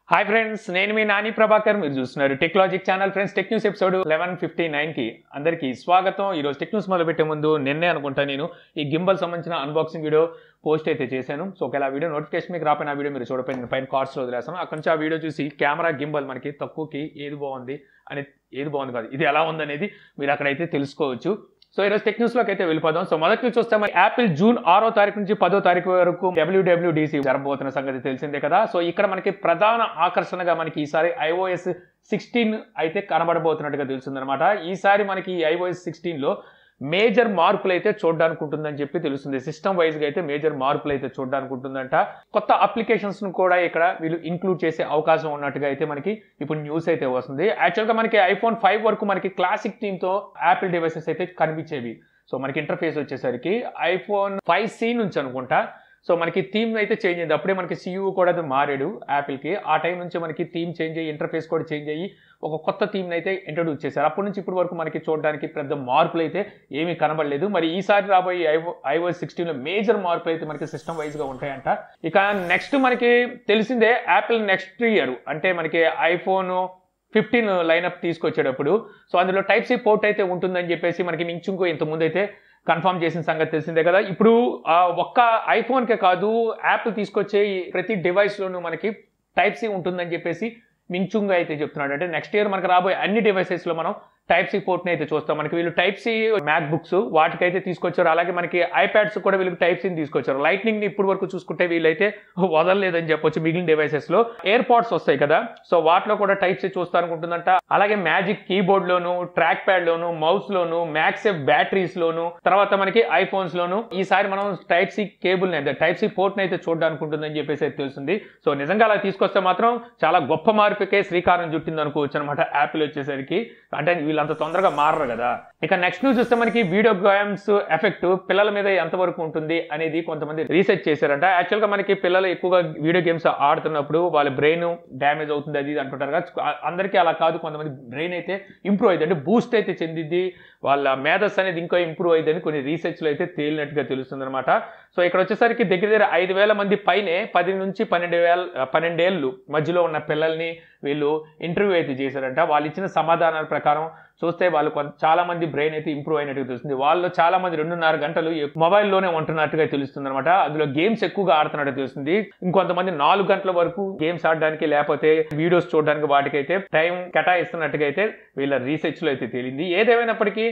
hi friends నేను మీ నాని ప్రభాకర్ మీరు చూస్తున్నారు technologic channel friends tech news episode eleven fifty నైన్కి అందరికీ స్వాగతం ఈరోజు టెక్ న్యూస్ మొదలుపెట్టే ముందు నిన్నే అనుకుంటా నేను ఈ గింబల్ సంబంధించిన అన్బాక్సింగ్ వీడియో పోస్ట్ అయితే చేశాను సో ఒకవేళ ఆ వీడియో నోటిఫికేషన్ మీకు రాపోయిన ఆ వీడియో మీరు చూడపోయిన పైన కార్డ్స్లో వదిలేస్తాను అక్కడి నుంచి ఆ వీడియో చూసి కెమెరా గింబల్ మనకి తక్కువకి ఏది బాగుంది అని ఏది బాగుంది కాదు ఇది ఎలా ఉందనేది మీరు అక్కడైతే తెలుసుకోవచ్చు సో ఈరోజు టెక్ న్యూస్ లోకి అయితే వెళ్ళిపోదాం సో మొదటి నుంచి చూస్తే మరి యాపిల్ జూన్ ఆరో తారీఖు నుంచి పదో తారీఖు వరకు డబ్ల్యూడబ్ల్యూడిసి జరగబోతున్న సంగతి తెలిసిందే కదా సో ఇక్కడ మనకి ప్రధాన ఆకర్షణగా మనకి ఈసారి ఐఓఎస్ సిక్స్టీన్ అయితే కనబడబోతున్నట్టుగా తెలిసిందనమాట ఈసారి మనకి ఈ ఐఓఎస్ సిక్స్టీన్లో మేజర్ మార్పులు అయితే చూడడానికి ఉంటుందని చెప్పి తెలుస్తుంది సిస్టమ్ వైజ్గా అయితే మేజర్ మార్పులు అయితే చూడడానికి ఉంటుందంట కొత్త అప్లికేషన్స్ ను కూడా ఇక్కడ వీళ్ళు ఇంక్లూడ్ చేసే అవకాశం ఉన్నట్టుగా అయితే మనకి ఇప్పుడు న్యూస్ అయితే వస్తుంది యాక్చువల్గా మనకి ఐఫోన్ ఫైవ్ వరకు మనకి క్లాసిక్ థీమ్తో యాపిల్ డివైసెస్ అయితే కనిపించేవి సో మనకి ఇంటర్ఫేస్ వచ్చేసరికి ఐఫోన్ ఫైవ్ సి నుంచి అనుకుంటా సో మనకి థీమ్ అయితే చేంజ్ అయింది అప్పుడే మనకి సియూ కూడా అది మారాడు యాపిల్కి ఆ టైం నుంచి మనకి థీమ్ చేంజ్ అయ్యి ఇంటర్ఫేస్ కూడా చేంజ్ అయ్యి ఒక కొత్త థీమ్ని అయితే ఇంట్రొడ్యూస్ చేశారు అప్పటి నుంచి ఇప్పటి వరకు మనకి చూడడానికి పెద్ద మార్పులు అయితే ఏమీ కనబడలేదు మరి ఈసారి రాబోయే ఐఓ ఐఓఎస్ సిక్స్టీన్లో మేజర్ మార్పులు అయితే మనకి సిస్టమ్ వైజ్గా ఉంటాయంట ఇక నెక్స్ట్ మనకి తెలిసిందే యాపిల్ నెక్స్ట్ ఇయర్ అంటే మనకి ఐఫోన్ ఫిఫ్టీన్ లైనప్ తీసుకొచ్చేటప్పుడు సో అందులో టైప్ సి పోర్ట్ అయితే ఉంటుందని చెప్పేసి మనకి మించుంకో ఇంతకుముందు అయితే కన్ఫర్మ్ చేసిన సంగతి తెలిసిందే కదా ఇప్పుడు ఆ ఒక్క ఐఫోన్కే కాదు యాపిల్ తీసుకొచ్చే ఈ ప్రతి డివైస్లోనూ మనకి టైప్ సి ఉంటుందని చెప్పేసి మించుంగ్ అయితే చెప్తున్నాడు అంటే నెక్స్ట్ ఇయర్ మనకు రాబోయే అన్ని డివైసెస్లో మనం టైప్ సి పోర్ట్ని అయితే చూస్తాం మనకి వీళ్ళు టైప్ సి మ్యాక్ బుక్స్ వాటికైతే తీసుకొచ్చారు అలాగే మనకి ఐప్యాడ్స్ కూడా వీళ్ళకి టైప్ సిని తీసుకొచ్చారు లైట్నింగ్ ని ఇప్పుడు వరకు చూసుకుంటే వీళ్ళైతే వదలలేదని చెప్పొచ్చు మిగిలిన డివైసెస్ లో ఎయిర్ పాడ్స్ వస్తాయి కదా సో వాటిలో కూడా టైప్ సి చూస్తా అనుకుంటుందంట అలాగే మ్యాజిక్ కీబోర్డ్ లోను ట్రాక్ ప్యాడ్ లోను మౌస్ లోను మ్యాక్సెఫ్ బ్యాటరీస్ లోను తర్వాత మనకి ఐఫోన్స్ లోను ఈసారి మనం టైప్ సి కేబుల్ ని టైప్ సి పోర్ట్ ని అయితే చూడడానికి ఉంటుందని చెప్పేసి అయితే తెలుస్తుంది సో నిజంగా అలా తీసుకొస్తే మాత్రం చాలా గొప్ప మార్పుకే శ్రీకారం చుట్టింది అనుకోవచ్చు అనమాట యాపిల్ వచ్చేసరికి అంటే వీళ్ళంత తొందరగా మారరు కదా ఇక నెక్స్ట్ న్యూస్ చూస్తే మనకి వీడియో గేమ్స్ ఎఫెక్ట్ పిల్లల మీద ఎంతవరకు ఉంటుంది అనేది కొంతమంది రీసెర్చ్ చేశారంట యాక్చువల్ గా మనకి పిల్లలు ఎక్కువగా వీడియో గేమ్స్ ఆడుతున్నప్పుడు వాళ్ళ బ్రెయిన్ డ్యామేజ్ అవుతుంది అది ఇది అంటుంటారు కదా అందరికీ అలా కాదు కొంతమంది బ్రెయిన్ అయితే ఇంప్రూవ్ అయింది అంటే బూస్ట్ అయితే చెందింది వాళ్ళ మేధస్ అనేది ఇంకా ఇంప్రూవ్ అయ్యిందని కొన్ని రీసెర్చ్లు అయితే తేలినట్టుగా తెలుస్తుంది అనమాట సో ఇక్కడ వచ్చేసరికి దగ్గర దగ్గర ఐదు వేల మంది పైనే పది నుంచి పన్నెండు వేల పన్నెండేళ్ళు మధ్యలో ఉన్న పిల్లల్ని వీళ్ళు ఇంటర్వ్యూ అయితే చేశారంట వాళ్ళు ఇచ్చిన సమాధానాల ప్రకారం చూస్తే వాళ్ళు కొంత చాలా మంది బ్రెయిన్ అయితే ఇంప్రూవ్ అయినట్టుగా తెలుస్తుంది వాళ్ళు చాలా మంది రెండున్నర గంటలు మొబైల్లోనే ఉంటున్నట్టుగా తెలుస్తుంది అనమాట అందులో గేమ్స్ ఎక్కువగా ఆడుతున్నట్టు తెలుస్తుంది ఇంకొంతమంది నాలుగు గంటల వరకు గేమ్స్ ఆడడానికి లేకపోతే వీడియోస్ చూడడానికి వాటికైతే టైం కేటాయిస్తున్నట్టుగా అయితే వీళ్ళ రీసెర్చ్లో అయితే తేలింది ఏదేమైనప్పటికీ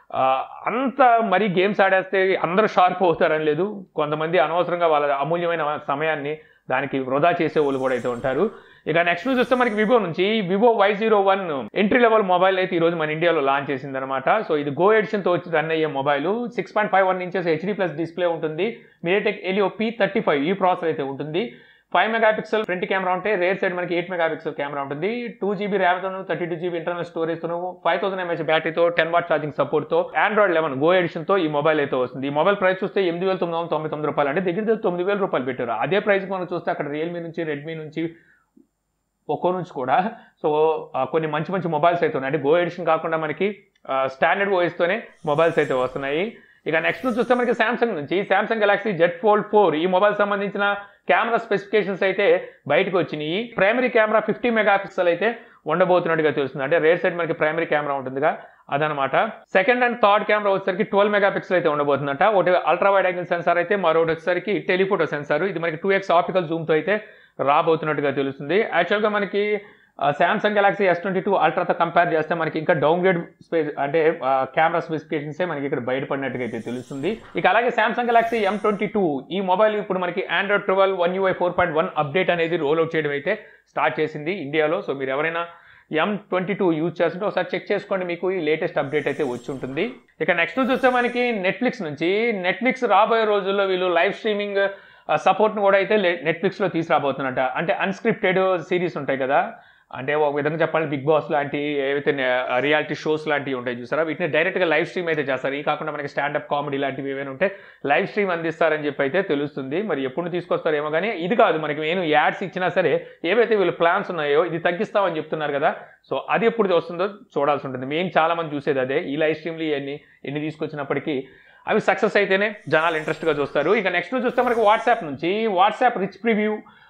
అంత మరీ గేమ్స్ ఆడేస్తే అందరూ షార్ప్ అవుతారని లేదు కొంతమంది అనవసరంగా వాళ్ళ అమూల్యమైన సమయాన్ని దానికి వృధా చేసే వాళ్ళు కూడా అయితే ఉంటారు ఇక నెక్స్ట్ న్యూస్ వస్తే మనకి వివో నుంచి Vivo Y zero one entry level mobile అయితే ఈ రోజు మన ఇండియాలో లాంచ్ చేసింది అనమాట సో ఇది గో ఎడిషన్తో వచ్చి రన్ అయ్యే mobile six point five one inches HD plus display ఉంటుంది MediaTek Helio P thirty five ఈ ప్రాసెసర్ అయితే ఉంటుంది five megapixel front camera ఉంటే రేర్ సైడ్ మనకి ఎయిట్ మెగా పిక్సెల్ కెమెరా ఉంటుంది టూ జీబీ ర్యామ్తో థర్టీ టూ జీబీ ఇంటర్నల్ స్టోరేజ్తో five thousand MH బ్యాటరీతో టెన్ వాట్ ఛార్జింగ్ సపోర్ట్తో ఆండ్రాయిడ్ లెవెన్ గో ఎడిషన్తో ఈ మొబైల్ అయితే వస్తుంది ఈ మొబైల్ ప్రైస్ చూస్తే ఎనిమిది వేల తొమ్మిది వందల తొంభై తొమ్మిది రూపాయలు అంటే దగ్గర దగ్గర తొమ్మిది వేల రూపాయలు పెట్టారు అదే ప్రైస్ మనం చూస్తే అక్కడ రియల్మీ నుంచి రెడ్మీ నుంచి ఒక్కో నుంచి కూడా సో కొన్ని మంచి మంచి మొబైల్స్ అయితే ఉన్నాయి అంటే గో ఎడిషన్ కాకుండా మనకి స్టాండర్డ్ ఓఎస్తోనే మొబైల్స్ అయితే వస్తున్నాయి ఇక నెక్స్ట్ నుంచి చూస్తే మనకి శాంసంగ్ నుంచి Samsung Galaxy Z fold four ఈ మొబైల్ సంబంధించిన కెమెరా స్పెసిఫికేషన్స్ అయితే బయటకు వచ్చినాయి primary camera fifty megapixel అయితే ఉండబోతున్నట్టుగా తెలుస్తుంది అంటే రేర్ సైడ్ మనకి ప్రైమరీ కెమెరా ఉంటుందిగా అదనమాట సెకండ్ అండ్ థర్డ్ కెమెరా వచ్చేసరికి ట్వెల్వ్ మెగా పిక్సెల్ అయితే ఉండబోతుందట ఒకటి అల్ట్రా వైడ్ యాంగిల్ సెన్సార్ అయితే మరొకటి వచ్చేసరికి టెలిఫోటో సెన్సార్ ఇది మనకి టూ ఎక్స్ ఆప్టికల్ జూమ్తో అయితే రాబోతున్నట్టుగా తెలుస్తుంది యాక్చువల్గా మనకి Samsung Galaxy S twenty two అల్ట్రాతో కంపేర్ చేస్తే మనకి ఇంకా డౌన్ గ్రేడ్ స్పేస్ అంటే కెమెరా స్పెసిఫికేషన్సే మనకి ఇక్కడ బయటపడినట్టుగా అయితే తెలుస్తుంది ఇక అలాగే Samsung Galaxy M twenty two ఈ మొబైల్ ఇప్పుడు మనకి Android twelve one UI four point one update అనేది రోల్ అవుట్ చేయడం అయితే స్టార్ట్ చేసింది ఇండియాలో సో మీరు ఎవరైనా ఎం ట్వంటీ టూ యూజ్ చేస్తుంటే ఒకసారి చెక్ చేసుకోండి మీకు ఈ లేటెస్ట్ అప్డేట్ అయితే వచ్చి ఉంటుంది ఇక నెక్స్ట్ చూస్తే మనకి నెట్ఫ్లిక్స్ నుంచి నెట్ఫ్లిక్స్ రాబోయే రోజుల్లో వీళ్ళు లైవ్ స్ట్రీమింగ్ సపోర్ట్ను కూడా అయితే నెట్ఫ్లిక్స్లో తీసుకురాబోతున్నట్ట అంటే అన్స్క్రిప్టెడ్ సిరీస్ ఉంటాయి కదా అంటే ఒక విధంగా చెప్పాలి బిగ్ బాస్ లాంటి ఏవైతే రియాలిటీ షోస్ లాంటివి ఉంటాయి చూసారా వీటిని డైరెక్ట్గా లైవ్ స్ట్రీమ్ అయితే చేస్తారు ఈ కాకుండా మనకి స్టాండప్ కామెడీ లాంటివి ఏమైనా ఉంటే లైవ్ స్ట్రీమ్ అందిస్తారని చెప్పి అయితే తెలుస్తుంది మరి ఎప్పుడు తీసుకొస్తారేమో కానీ ఇది కాదు మనకి నేను యాడ్స్ ఇచ్చినా సరే ఏవైతే వీళ్ళు ప్లాన్స్ ఉన్నాయో ఇది తగ్గిస్తామని చెప్తున్నారు కదా సో అది ఎప్పుడు వస్తుందో చూడాల్సి ఉంటుంది మేము చాలా మంది చూసేది అదే ఈ లైవ్ స్ట్రీమ్లు ఇవన్నీ ఎన్ని తీసుకొచ్చినప్పటికీ అవి సక్సెస్ అయితేనే జనాలు ఇంట్రెస్ట్గా చూస్తారు ఇక నెక్స్ట్ చూస్తే మనకి వాట్సాప్ నుంచి వాట్సాప్ రిచ్ ప్రివ్యూ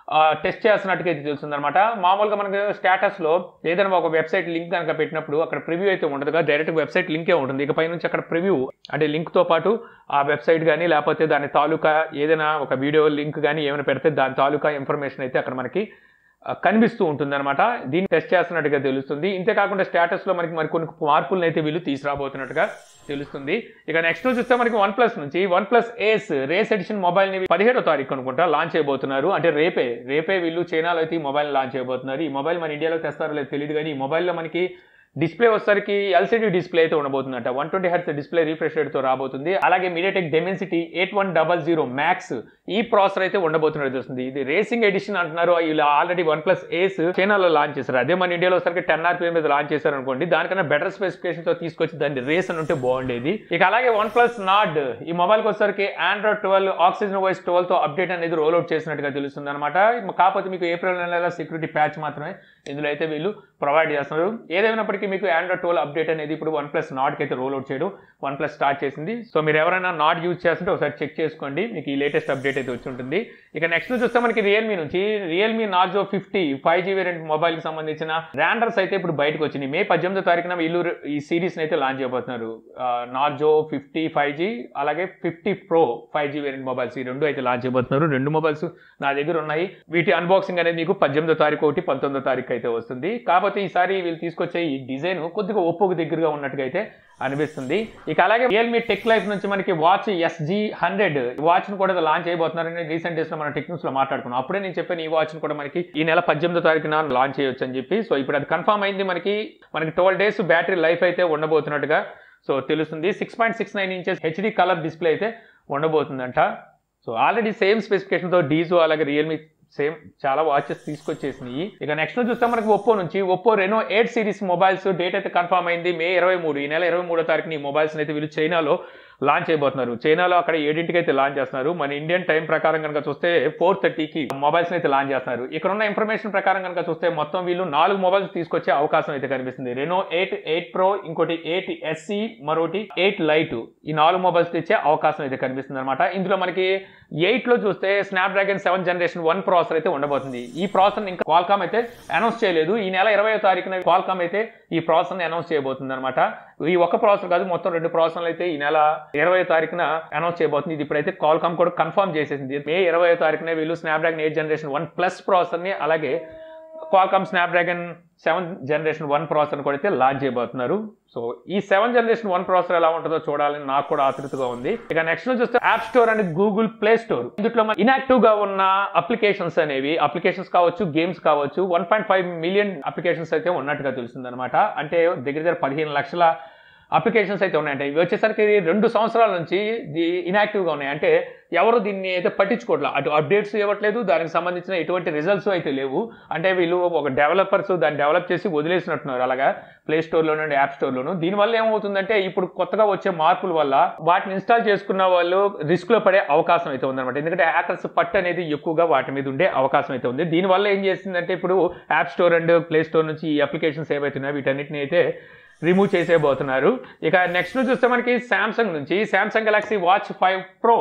టెస్ట్ చేస్తున్నట్టుగా అయితే తెలుస్తుంది అనమాట మామూలుగా మనకు స్టేటస్లో ఏదైనా ఒక వెబ్సైట్ లింక్ కనుక పెట్టినప్పుడు అక్కడ ప్రివ్యూ అయితే ఉండదుగా డైరెక్ట్ వెబ్సైట్ లింకే ఉంటుంది ఇకపై నుంచి అక్కడ ప్రివ్యూ అంటే లింక్తో పాటు ఆ వెబ్సైట్ కానీ లేకపోతే దాని తాలూకా ఏదైనా ఒక వీడియో లింక్ కానీ ఏమైనా పెడితే దాని తాలూకా ఇన్ఫర్మేషన్ అయితే అక్కడ మనకి ఆ, కనిపిస్తూ ఉంటుందన్నమాట దీన్ని టెస్ట్ చేస్తున్నట్టుగా తెలుస్తుంది ఇంతే కాకుండా స్టేటస్లో మనకి మరి కొన్ని మార్పులను అయితే వీళ్ళు తీసుకురాబోతున్నట్టుగా తెలుస్తుంది ఇక నెక్స్ట్ చూస్తే మనకి వన్ ప్లస్ నుంచి OnePlus Ace race edition mobile ని పదిహేడో తారీఖు అనుకుంటా లాంచ్ చేయబోతున్నారు అంటే రేపే రేపే వీళ్ళు చైనాలో అయితే ఈ మొబైల్ లాంచ్ చేయబోతున్నారు ఈ మొబైల్ మన ఇండియాలో తెస్తారో లేదు తెలియదు కానీ ఈ మొబైల్లో మనకి డిస్ప్లే వచ్చేసరికి ఎల్సిడి డిస్ప్లే అయితే ఉండబోతుందంట one twenty hertz display refresh తో రాబోతుంది అలాగే MediaTek Dimensity eight one double zero max ఈ ప్రాసెసర్ అయితే ఉండబోతున్నట్టు చూస్తుంది ఇది రేసింగ్ ఎడిషన్ అంటున్నారు వీళ్ళు ఆల్రెడీ వన్ ప్లస్ ఏస్ చైనాలో లాంచ్ చేశారు అదే మన ఇండియాలో వచ్చరికి టెన్ ఆర్పీఎం మీద లాంచ్ చేశారు అనుకోండి దానికన్నా బెటర్ స్పెసిఫికేషన్ తో తీసుకొచ్చి దాన్ని రేస్ అని ఉంటే బాగుండేది ఇక అలాగే వన్ ప్లస్ నాడ్ ఈ మొబైల్ కి వచ్చరికి Android twelve Oxygen OS twelve తో అప్డేట్ అనేది రోల్ అవుట్ చేసినట్టుగా తెలుస్తుంది అనమాట కాకపోతే మీకు ఏప్రిల్ నెల సెక్యూరిటీ ప్యాచ్ మాత్రమే ఇందులో అయితే వీళ్ళు ప్రొవైడ్ చేస్తున్నారు ఏదైనప్పటికీ మీకు ఆండ్రాయిడ్ ట్వెల్వ్ అప్డేట్ అనేది ఇప్పుడు వన్ ప్లస్ నాట్కి అయితే రోల్ అవుట్ చేయడం వన్ ప్లస్ స్టార్ట్ చేసింది సో మీరు ఎవరైనా నాట్ యూజ్ చేస్తుంటే ఒకసారి చెక్ చేసుకోండి మీకు ఈ లేటెస్ట్ అప్డేట్ అయితే వచ్చి ఉంటుంది ఇక నెక్స్ట్ చూస్తే మనకి రియల్మీ నుంచి Realme Narzo fifty five G variant mobile కి సంబంధించిన ర్యాండర్స్ అయితే ఇప్పుడు బయటకు వచ్చినాయి మే పద్దెనిమిదో తారీఖున వీళ్ళు ఈ సిరీస్ అయితే లాంచ్ చేయబోతున్నారు నార్జో ఫిఫ్టీ ఫైవ్ జీ అలాగే fifty pro five G variant mobiles ఈ రెండు అయితే లాంచ్ చేయబోతున్నారు రెండు మొబైల్స్ నా దగ్గర ఉన్నాయి వీటి అన్బాక్సింగ్ అనేది మీకు పద్దెనిమిదో తారీఖు ఒకటి పంతొమ్మిదో తారీఖు అయితే వస్తుంది కాకపోతే ఈసారి వీళ్ళు తీసుకొచ్చే ఈ డిజైన్ కొద్దిగా ఒప్పుకు దగ్గరగా ఉన్నట్టుగా అయితే అనిపిస్తుంది ఇక అలాగే రియల్మీ టెక్ లైఫ్ నుంచి మనకి వాచ్ ఎస్జీ హండ్రెడ్ వాచ్ ను కూడా లాంచ్ చేయబోతున్నారని రీసెంట్ డేస్ లో మన టెక్నిక్స్ లో మాట్లాడుకున్నాం అప్పుడే నేను చెప్పాను ఈ వాచ్ ను కూడా మనకి ఈ నెల పద్దెనిమిదో తారీఖున లాంచ్ చేయొచ్చు అని చెప్పి సో ఇప్పుడు అది కన్ఫర్మ్ అయింది మనకి మనకి ట్వెల్వ్ డేస్ బ్యాటరీ లైఫ్ అయితే ఉండబోతున్నట్టుగా సో తెలుస్తుంది six point six nine inches HD colour display అయితే ఉండబోతుందంట సో ఆల్రెడీ సేమ్ స్పెసిఫికేషన్తో డీజో అలాగే రియల్మీ సేమ్ చాలా వాచెస్ తీసుకొచ్చేసినాయి ఇక నెక్స్ట్ చూస్తే మనకి ఒప్పో నుంచి Oppo Reno eight series mobiles date అయితే కన్ఫర్మ్ అయింది మే ఇరవై మూడు ఈ నెల ఇరవై మూడో తారీఖున ఈ మొబైల్స్ అయితే వీళ్ళు చైనాలో లాంచ్ చేయబోతున్నారు చైనాలో అక్కడ ఏడింటికి అయితే లాంచ్ చేస్తున్నారు మన ఇండియన్ టైం ప్రకారం కనుక చూస్తే ఫోర్ థర్టీకి మొబైల్స్ అయితే లాంచ్ చేస్తున్నారు ఇక్కడ ఉన్న ఇన్ఫర్మేషన్ ప్రకారం కనుక చూస్తే మొత్తం వీళ్ళు నాలుగు మొబైల్స్ తీసుకొచ్చే అవకాశం అయితే కనిపిస్తుంది రెనో ఎయిట్ ఎయిట్ ప్రో ఇంకోటి ఎయిట్ ఎస్సీ మరొకటి ఎయిట్ లైట్ ఈ నాలుగు మొబైల్స్ తెచ్చే అవకాశం అయితే కనిపిస్తుంది అనమాట ఇందులో మనకి ఎయిట్ లో చూస్తే Snapdragon seven generation one processor అయితే ఉండబోతుంది ఈ ప్రాసెసర్ ఇంకా క్వాల్కామ్ అయితే అనౌన్స్ చేయలేదు ఈ నెల ఇరవై తారీఖున క్వాల్కామ్ అయితే ఈ ప్రాసెసర్ ని అనౌన్స్ చేయబోతుంది అనమాట ఈ ఒక్క ప్రాసెసర్ కాదు మొత్తం రెండు ప్రాసెసర్లు అయితే ఈ నెల ఇరవై తారీఖున అనౌన్స్ చేయబోతుంది ఇది ఇప్పుడైతే కాల్కామ్ కూడా కన్ఫర్మ్ చేసేసింది మే ఇరవై తారీఖున వీళ్ళు Snapdragon eight generation one plus processor ని అలాగే Qualcomm Snapdragon seven generation one processor కూడా అయితే లాంచ్ చేయబోతున్నారు సో ఈ సెవెన్ జనరేషన్ వన్ ప్రాసెసర్ ఎలా ఉంటుందో చూడాలని నాకు కూడా ఆతృతగా ఉంది ఇక నెక్స్ట్ చూస్తే App Store and Google Play Store ఇందులో మన ఇనాక్టివ్ గా ఉన్న అప్లికేషన్స్ అనేవి అప్లికేషన్స్ కావచ్చు గేమ్స్ కావచ్చు one point five million applications అయితే ఉన్నట్టుగా తెలుస్తుంది అనమాట అంటే దగ్గర దగ్గర పదిహేను లక్షల అప్లికేషన్స్ అయితే ఉన్నాయంటే ఇవి వచ్చేసరికి రెండు సంవత్సరాల నుంచి ఇది ఇనాక్టివ్గా ఉన్నాయి అంటే ఎవరు దీన్ని అయితే పట్టించుకోవట్లేదు అటు అప్డేట్స్ ఇవ్వట్లేదు దానికి సంబంధించిన ఎటువంటి రిజల్ట్స్ అయితే లేవు అంటే వీళ్ళు ఒక డెవలపర్స్ దాన్ని డెవలప్ చేసి వదిలేసినట్టున్నారు అలాగా ప్లే స్టోర్లోను యాప్ స్టోర్లోను దీనివల్ల ఏమవుతుందంటే ఇప్పుడు కొత్తగా వచ్చే మార్పుల వల్ల వాటిని ఇన్స్టాల్ చేసుకున్న వాళ్ళు రిస్క్లో పడే అవకాశం అయితే ఉందన్నమాట ఎందుకంటే హ్యాకర్స్ పట్టు అనేది ఎక్కువగా వాటి మీద ఉండే అవకాశం అయితే ఉంది దీనివల్ల ఏం చేసిందంటే ఇప్పుడు App Store and Play Store నుంచి ఈ అప్లికేషన్స్ ఏవైతున్నాయో వీటన్నిటిని అయితే రిమూవ్ చేసేయబోతున్నారు ఇక నెక్స్ట్ చూస్తే మనకి శాంసంగ్ నుంచి Samsung Galaxy watch five pro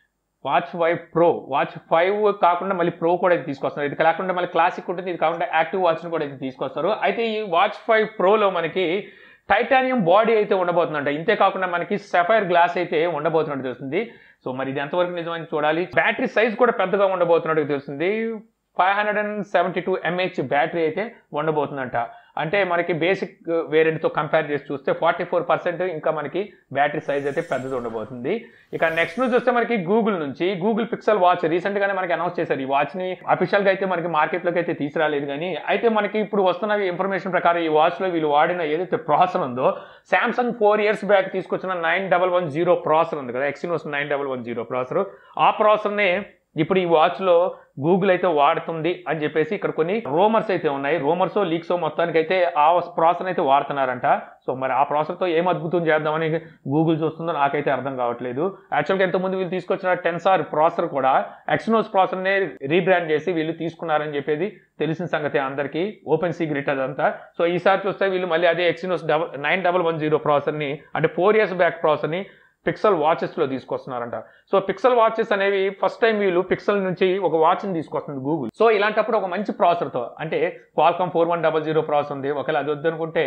watch five pro watch five కాకుండా మళ్ళీ ప్రో కూడా అయితే తీసుకొస్తారు ఇది కాకుండా మళ్ళీ క్లాసిక్ ఉంటుంది ఇది కాకుండా యాక్టివ్ వాచ్ని కూడా అయితే తీసుకొస్తారు అయితే ఈ వాచ్ ఫైవ్ ప్రోలో మనకి టైటానియం బాడీ అయితే ఉండబోతుందంట ఇంతే కాకుండా మనకి సఫైర్ గ్లాస్ అయితే ఉండబోతున్నట్టు తెలుస్తుంది సో మరి ఇది ఎంతవరకు నిజమని చూడాలి బ్యాటరీ సైజ్ కూడా పెద్దగా ఉండబోతున్నట్టు తెలుస్తుంది five hundred and seventy two MH battery అయితే ఉండబోతుందంట అంటే మనకి బేసిక్ వేరియంట్తో కంపేర్ చేసి చూస్తే ఫార్టీ ఫోర్ పర్సెంట్ ఇంకా మనకి బ్యాటరీ సైజ్ అయితే పెద్దది ఉండబోతుంది ఇక నెక్స్ట్ నుంచి చూస్తే మనకి గూగుల్ నుంచి గూగుల్ పిక్సెల్ వాచ్ రీసెంట్ గానే మనకి అనౌన్స్ చేశారు ఈ వాచ్ ని అఫీషియల్ గా అయితే మనకి మార్కెట్లోకి అయితే తీసుకురాలేదు కానీ అయితే మనకి ఇప్పుడు వస్తున్న ఇన్ఫర్మేషన్ ప్రకారం ఈ వాచ్ లో వీళ్ళు వాడిన ఏదైతే ప్రాసెసర్ ఉందో సామ్సంగ్ ఫోర్ ఇయర్స్ బ్యాక్ తీసుకొచ్చిన nine double one zero processor ఉంది కదా Exynos nine double one zero processor ఆ ప్రాసెసర్ని ఇప్పుడు ఈ వాచ్లో గూగుల్ అయితే వాడుతుంది అని చెప్పేసి ఇక్కడ కొన్ని రోమర్స్ అయితే ఉన్నాయి రోమర్స్ లీక్స్ మొత్తానికి అయితే ఆ ప్రాసెసర్ అయితే వాడుతున్నారంట సో మరి ఆ ప్రాసెసర్తో ఏం అద్భుతం చేద్దామని గూగుల్ చూస్తుందో నాకైతే అర్థం కావట్లేదు యాక్చువల్గా ఎంతమంది వీళ్ళు తీసుకొచ్చిన టెన్సార్ ప్రాసెసర్ కూడా ఎక్స్నోస్ ప్రాసెసర్నే రీబ్రాండ్ చేసి వీళ్ళు తీసుకున్నారని చెప్పేది తెలిసిన సంగతి అందరికీ ఓపెన్ సీక్రెట్ అదంతా సో ఈసారి చూస్తే వీళ్ళు మళ్ళీ అదే Exynos double nine double one zero ప్రాసెసర్ని అంటే ఫోర్ ఇయర్స్ బ్యాక్ ప్రాసెసర్ని పిక్సెల్ వాచెస్లో తీసుకొస్తున్నారంట సో పిక్సెల్ వాచెస్ అనేవి ఫస్ట్ టైం వీళ్ళు పిక్సెల్ నుంచి ఒక వాచ్ని తీసుకొస్తుంది గూగుల్ సో ఇలాంటప్పుడు ఒక మంచి ప్రాసెసర్తో అంటే Qualcomm four one double zero process ఉంది ఒకవేళ అది వద్దనుకుంటే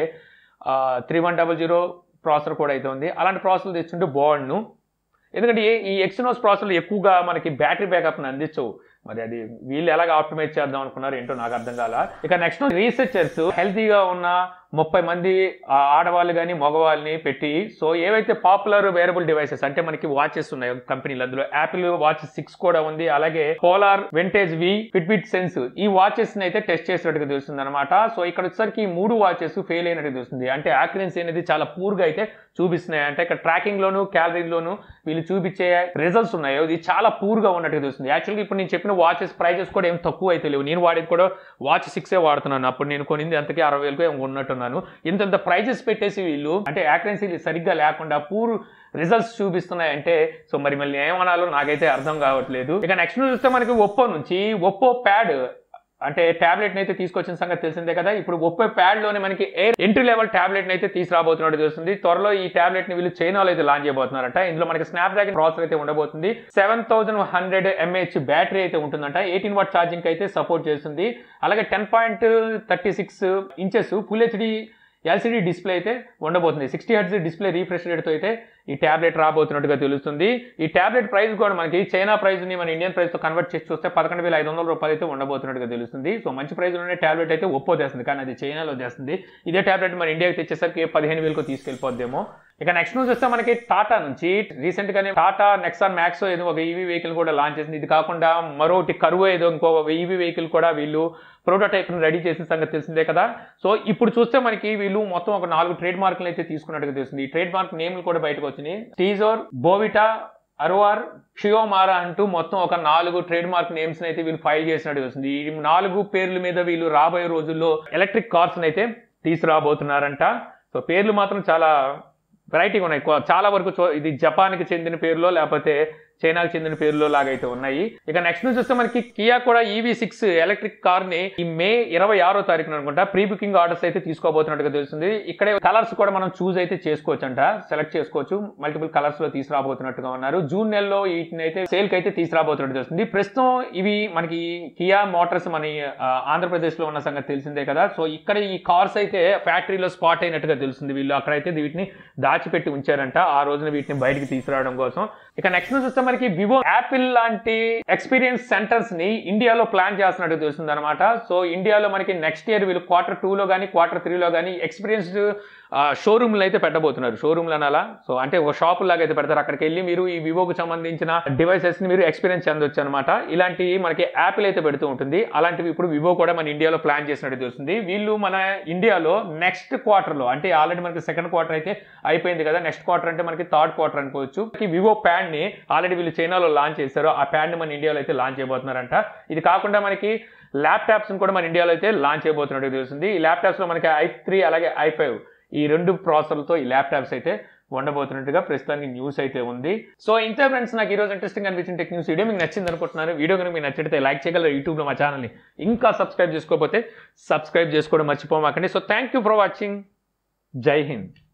three one double zero processor కూడా అయితే ఉంది అలాంటి ప్రాసెసర్ తెచ్చుంటే బాగుండు ఎందుకంటే ఈ- ఈ ఎక్సినోస్ ప్రాసెసర్లు ఎక్కువగా మనకి బ్యాటరీ బ్యాకప్ని అందించవు మరి అది వీళ్ళు ఎలాగ ఆప్టిమైజ్ చేద్దాం అనుకున్నారు ఏంటో నాకు అర్థం కాల ఇక నెక్స్ట్ రీసెర్చర్స్ హెల్తీగా ఉన్న ముప్పై మంది ఆ, ఆడవాళ్ళు కానీ మగవాళ్ళని పెట్టి సో ఏవైతే పాపులర్ వేరబుల్ డివైసెస్ అంటే మనకి వాచెస్ ఉన్నాయి కంపెనీలు అందులో యాపిల్ వాచ్ సిక్స్ కూడా ఉంది అలాగే Polar Vantage V Fitbit Sense ఈ వాచెస్ అయితే టెస్ట్ చేసినట్టుగా తెలుస్తుంది అనమాట సో ఇక్కడ వచ్చేసరికి ఈ మూడు వాచెస్ ఫెయిల్ అయినట్టుగా తెలుస్తుంది అంటే యాక్యురెన్సీ అనేది చాలా పూర్గా అయితే చూపిస్తున్నాయి అంటే ఇక్కడ ట్రాకింగ్ లోను క్యాలరీలోను వీళ్ళు చూపించే రిజల్ట్స్ ఉన్నాయో ఇది చాలా పూర్గా ఉన్నట్టుగా తెలుస్తుంది యాక్చువల్గా ఇప్పుడు నేను చెప్పిన వాచెస్ ప్రైజెస్ కూడా ఏం తక్కువ అయితే లేవు నేను వాడేది కూడా వాచ్ సిక్సే వాడుతున్నాను అప్పుడు నేను కొనింది అంతకే అరవై వేలకు ఏమో ఉన్నట్టున్నాను ఇంతంత ప్రైజెస్ పెట్టేసి వీళ్ళు అంటే యాక్యురెన్సీ సరిగ్గా లేకుండా పూర్ రిజల్ట్స్ చూపిస్తున్నాయి అంటే సో మరి మళ్ళీ ఏమనాలో నాకైతే అర్థం కావట్లేదు ఇక నెక్స్ట్ చూస్తే మనకి ఒప్పో నుంచి ఒప్పో ప్యాడ్ అంటే టాబ్లెట్ అయితే తీసుకొచ్చిన సంగతి తెలిసిందే కదా ఇప్పుడు ఒప్పో ప్యాడ్ లోనే మనకి ఎయిర్ ఎంట్రీ లెవెల్ టాబ్లెట్ అయితే తీసుకురాబోతున్నట్టు తెలుస్తుంది త్వరలో ఈ టాబ్లెట్ ని వీళ్ళు చైనాలో అయితే లాంచ్ చేయబోతున్నారంట ఇందులో మనకి స్నాప్ డ్రాగన్ ప్రాసెసర్ అయితే ఉండబోతుంది seven thousand hundred mAh battery అయితే ఉంటుందంట ఎయిటీన్ వాట్ ఛార్జింగ్ అయితే సపోర్ట్ చేస్తుంది అలాగే ten point thirty six inches full HD LCD display అయితే ఉండబోతుంది సిక్స్టీ హెడ్స్ డిస్ప్లే రీఫ్రెష్ రేట్తో అయితే ఈ ట్యాబ్లెట్ రాబోతున్నట్టుగా తెలుస్తుంది ఈ ట్యాబ్లెట్ ప్రైస్ కూడా మనకి చైనా ప్రైస్ ని మన ఇండియన్ ప్రైస్ తో కన్వర్ట్ చేసి చూస్తే పదకొండు వేల ఐదు వందల రూపాయలు అయితే ఉండబోతున్నట్టుగా తెలుస్తుంది సో మంచి ప్రైస్ లోనే ట్యాబ్లెట్ అయితే ఒప్పో తెస్తుంది కానీ అది చైనాలో తెస్తుంది ఇదే ట్యాబ్లెట్ మన ఇండియాకి తెచ్చేసరికి పదిహేను వేలకు తీసుకెళ్ళిపోద్దేమో ఇక నెక్స్ట్ న్యూస్ వస్తే మనకి టాటా నుంచి రీసెంట్ గానే టాటా నెక్సాన్ మ్యాక్స్ ఏదో ఒక ఈవీ వెహికల్ కూడా లాంచ్ చేసింది ఇది కాకుండా మరొకటి కరువు ఏదో ఇంకో ఈవీ వెహికల్ కూడా వీళ్ళు ప్రోటోటైప్ రెడీ చేసిన సంగతి తెలిసిందే కదా సో ఇప్పుడు చూస్తే మనకి వీళ్ళు మొత్తం ఒక నాలుగు ట్రేడ్ మార్కులు అయితే తీసుకున్నట్టుగా తెలుస్తుంది ఈ ట్రేడ్ మార్క్ నేమ్లు కూడా బయటకు వచ్చినాయి టీజోర్ బోవిటా అర్వార్ షియోమారా అంటూ మొత్తం ఒక నాలుగు ట్రేడ్ మార్క్ నేమ్స్ అయితే వీళ్ళు ఫైల్ చేసినట్టు వస్తుంది ఈ నాలుగు పేర్ల మీద వీళ్ళు రాబోయే రోజుల్లో ఎలక్ట్రిక్ కార్స్ అయితే తీసుకురాబోతున్నారంట సో పేర్లు మాత్రం చాలా వెరైటీగా ఉన్నాయి కొ- చాలా వరకు చో- ఇది జపాన్కి చెందిన పేరులో లేకపోతే చైనాకి చెందిన పేరులో లాగైతే ఉన్నాయి ఇక నెక్స్ట్ నుంచి వస్తే మనకి కియా కూడా ఈవీ సిక్స్ ఎలక్ట్రిక్ కార్ ని ఈ మే ఇరవై ఆరో తారీఖున అనుకుంటా ప్రీ బుకింగ్ ఆర్డర్స్ అయితే తీసుకోబోతున్నట్టుగా తెలుస్తుంది ఇక్కడే కలర్స్ కూడా మనం చూస్ అయితే చేసుకోవచ్చు అంట సెలెక్ట్ చేసుకోవచ్చు మల్టిపుల్ కలర్స్ లో తీసుకురాబోతున్నట్టుగా ఉన్నారు జూన్ నెలలో వీటిని అయితే సేల్ కి అయితే తీసుకురాబోతున్నట్టు తెలుస్తుంది ప్రస్తుతం ఇవి మనకి కియా మోటార్స్ మన ఆ, ఆంధ్రప్రదేశ్ లో ఉన్న సంగతి తెలిసిందే కదా సో ఇక్కడ ఈ కార్స్ అయితే ఫ్యాక్టరీలో స్పాట్ అయినట్టుగా తెలుస్తుంది వీళ్ళు అక్కడైతే వీటిని దాచిపెట్టి ఉంచారంట ఆ రోజున వీటిని బయటికి తీసుకురావడం కోసం ఇక నెక్స్ట్ చూస్తే మనకి వివో యాపిల్ లాంటి ఎక్స్పీరియన్స్ సెంటర్స్ ని ఇండియాలో ప్లాన్ చేస్తున్నట్టు తెలుస్తుంది అనమాట సో ఇండియాలో మనకి నెక్స్ట్ ఇయర్ వీళ్ళు క్వార్టర్ టూలో కానీ క్వార్టర్ త్రీలో కానీ ఎక్స్పీరియన్స్డ్ షోరూమ్లు అయితే పెట్టబోతున్నారు షోరూమ్లు అనాలా సో అంటే ఒక షాపు లాగా అయితే పెడతారు అక్కడికి వెళ్ళి మీరు ఈ వివోకి సంబంధించిన డివైసెస్ ని మీరు ఎక్స్పీరియన్స్ చెందొచ్చు అనమాట ఇలాంటి మనకి యాపిల్ అయితే పెడుతూ ఉంటుంది అలాంటివి ఇప్పుడు వివో కూడా మన ఇండియాలో ప్లాన్ చేసినట్టు తెలుస్తుంది వీళ్ళు మన ఇండియాలో నెక్స్ట్ క్వార్టర్ లో అంటే ఆల్రెడీ మనకి సెకండ్ క్వార్టర్ అయితే అయిపోయింది కదా నెక్స్ట్ క్వార్టర్ అంటే మనకి థర్డ్ క్వార్టర్ అనుకోవచ్చు ఈ వివో ప్యాడ్ ని ఆల్రెడీ వీళ్ళు చైనాలో లాంచ్ చేశారు ఆ ప్యాడ్ ని మన ఇండియాలో అయితే లాంచ్ చేయబోతున్నారంట ఇది కాకుండా మనకి ల్యాప్టాప్స్ కూడా మన ఇండియాలో అయితే లాంచ్ చేయబోతున్నట్టు తెలుస్తుంది ఈ ల్యాప్టాప్స్ లో మనకి ఐ త్రీ అలాగే ఐ ఫైవ్ ఈ రెండు ప్రాసెసర్లతో ఈ ల్యాప్టాప్స్ అయితే ఉండబోతున్నట్టుగా ప్రస్తుతానికి న్యూస్ అయితే ఉంది సో ఇంతే ఫ్రెండ్స్ నాకు ఈ రోజు ఇంట్రెస్టింగ్ అనిపించిన టెక్ న్యూస్ వీడియో మీకు నచ్చింది అనుకుంటున్నాను వీడియో కనుక మీకు నచ్చితే లైక్ చేయగలరు యూట్యూబ్లో మా ఛానల్ని ఇంకా సబ్స్క్రైబ్ చేసుకోకపోతే సబ్స్క్రైబ్ చేసుకోవడం మర్చిపోమాకండి so thank you for watching Jai Hind